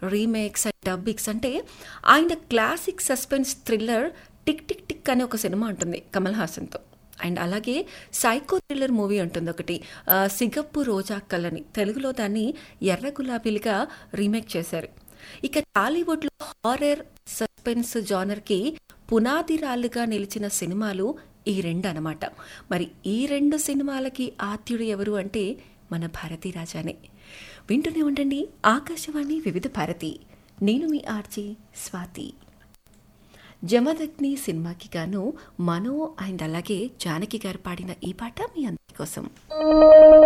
remakes and డబ్బిక్స్ అంటే ఆయన classic suspense thriller tick tick tick అనే ఒక సినిమా ఉంటుంది కమల్ హాసన్తో అండ్ అలాగే సైకో థ్రిల్లర్ మూవీ ఉంటుంది ఒకటి ఆ, సిగప్పు రోజాక్కల్ అని తెలుగులో దాన్ని ఎర్ర గులాబీలుగా రీమేక్ చేశారు ఇక టాలీవుడ్లో హారర్ సస్పెన్స్ జానర్కి పునాది రాళ్ళుగా నిలిచిన సినిమాలు ఈ రెండు అనమాట మరి ఈ రెండు సినిమాలకి ఆద్యుడు ఎవరు అంటే మన భారతీ రాజానే వింటూనే ఉండండి ఆకాశవాణి వివిధ భారతి నేను మీ ఆర్జీ స్వాతి జమదగ్ని సినిమాకి గాను మనో అండ్ అలాగే జానకి గారు పాడిన ఈ పాట మీ అందరి కోసం